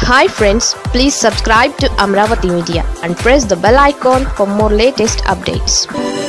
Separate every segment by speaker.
Speaker 1: hi friends please subscribe to Amaravati media and press the bell icon for more latest updates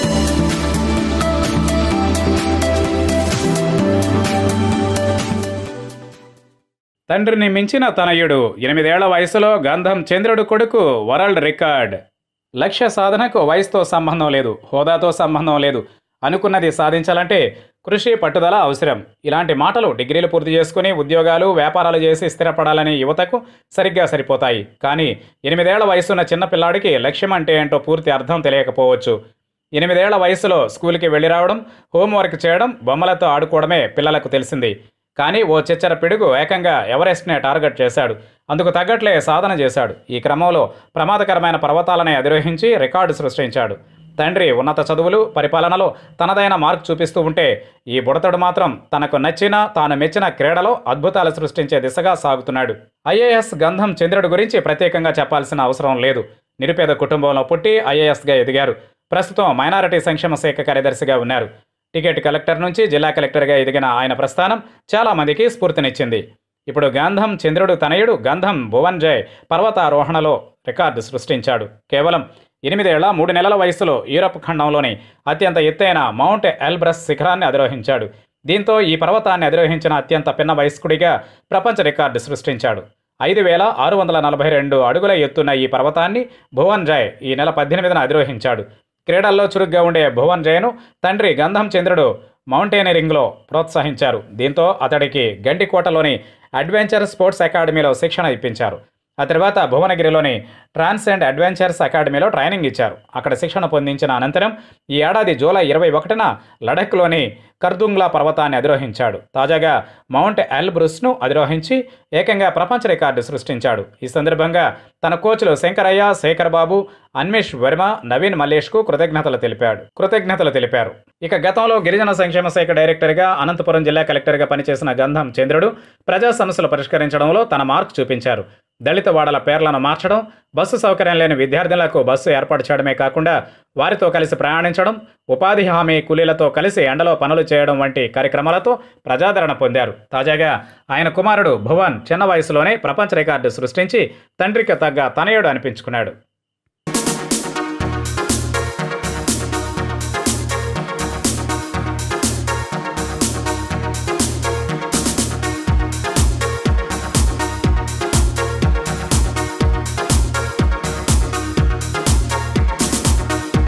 Speaker 2: తండ్రిని మించిన తనయుడు ఎనిమిదేళ్ల వయసులో గంధం చంద్రుడు కొడుకు వరల్డ్ రికార్డ్ లక్ష్య సాధనకు వయసుతో సంబంధం లేదు హోదాతో సంబంధం లేదు అనుకున్నది సాధించాలంటే కృషి పట్టుదల అవసరం ఇలాంటి మాటలు డిగ్రీలు పూర్తి చేసుకుని ఉద్యోగాలు వ్యాపారాలు చేసి స్థిరపడాలనే యువతకు సరిగ్గా సరిపోతాయి కానీ ఎనిమిదేళ్ల వయసున్న చిన్న పిల్లాడికి లక్ష్యం అంటే ఏంటో పూర్తి అర్థం తెలియకపోవచ్చు ఎనిమిదేళ్ల వయసులో స్కూల్కి వెళ్ళి రావడం హోంవర్క్ చేయడం బొమ్మలతో ఆడుకోవడమే పిల్లలకు తెలిసింది కానీ ఓ చిచ్చర పిడుగు ఏకంగా ఎవరెస్ట్నే టార్గెట్ చేశాడు అందుకు తగ్గట్లే సాధన చేశాడు ఈ క్రమంలో ప్రమాదకరమైన పర్వతాలనే అధిరోహించి రికార్డు సృష్టించాడు తండ్రి ఉన్నత చదువులు పరిపాలనలో తనదైన మార్క్ చూపిస్తూ ఉంటే ఈ బుడతడు మాత్రం తనకు నచ్చిన తాను మెచ్చిన క్రీడలో అద్భుతాలు సృష్టించే దిశగా సాగుతున్నాడు ఐఏఎస్ గంధం చంద్రుడి గురించి ప్రత్యేకంగా చెప్పాల్సిన అవసరం లేదు నిరుపేద కుటుంబంలో పుట్టి ఐఏఎస్గా ఎదిగారు ప్రస్తుతం మైనారిటీ సంక్షేమ శాఖ కార్యదర్శిగా ఉన్నారు టికెట్ కలెక్టర్ నుంచి జిల్లా కలెక్టర్గా ఎదిగిన ఆయన ప్రస్థానం చాలామందికి స్ఫూర్తినిచ్చింది ఇప్పుడు గంధం చంద్రుడు తనయుడు గంధం భువన్ జయ్ పర్వతారోహణలో రికార్డు సృష్టించాడు కేవలం ఎనిమిదేళ్ల మూడు నెలల వయసులో యూరప్ ఖండంలోని అత్యంత ఎత్తైన మౌంట్ ఎల్బ్రస్ శిఖరాన్ని అధిరోహించాడు దీంతో ఈ పర్వతాన్ని అధిరోహించిన అత్యంత పిన్న వయస్కుడిగా ప్రపంచ రికార్డు సృష్టించాడు ఐదు వేల ఆరు వందల నలభై రెండు అడుగుల ఎత్తున్న ఈ పర్వతాన్ని భువన్ జయ్ ఈ నెల పద్దెనిమిదిన అధిరోహించాడు క్రీడల్లో చురుగ్గా ఉండే భువన్ జయను తండ్రి గంధం చంద్రుడు మౌంటైనరింగ్లో ప్రోత్సహించారు దీంతో అతడికి గండికోటలోని అడ్వెంచర్ స్పోర్ట్స్ అకాడమీలో శిక్షణ ఇప్పించారు ఆ తర్వాత భువనగిరిలోని ట్రాన్స్ అండ్ అడ్వెంచర్స్ అకాడమీలో ట్రైనింగ్ ఇచ్చారు అక్కడ శిక్షణ పొందించిన అనంతరం ఈ ఏడాది జూలై ఇరవై ఒకటిన లడఖ్లోని కర్దుంగ్లా పర్వతాన్ని అధిరోహించాడు తాజాగా మౌంట్ ఎల్బ్రుస్ను అధిరోహించి ఏకంగా ప్రపంచ రికార్డు సృష్టించాడు ఈ సందర్భంగా తన కోచ్లు శంకరయ్య శేఖర్ బాబు అన్వేష్ వర్మ నవీన్ మల్లేష్కు కృతజ్ఞతలు తెలిపాడు కృతజ్ఞతలు తెలిపారు ఇక గతంలో గిరిజన సంక్షేమ శాఖ డైరెక్టర్గా అనంతపురం జిల్లా కలెక్టర్గా పనిచేసిన గంధం చంద్రుడు ప్రజా సమస్యలు పరిష్కరించడంలో తన మార్క్ చూపించారు దళిత వాడల పేర్లను మార్చడం బస్సు సౌకర్యం లేని విద్యార్థులకు బస్సు ఏర్పాటు చేయడమే కాకుండా వారితో కలిసి ప్రయాణించడం ఉపాధి హామీ కూలీలతో కలిసి ఎండలో పనులు చేయడం వంటి కార్యక్రమాలతో ప్రజాదరణ పొందారు తాజాగా ఆయన కుమారుడు భువన్ చిన్న వయసులోనే ప్రపంచ రికార్డు సృష్టించి తండ్రికి తగ్గ తనయుడు అనిపించుకున్నాడు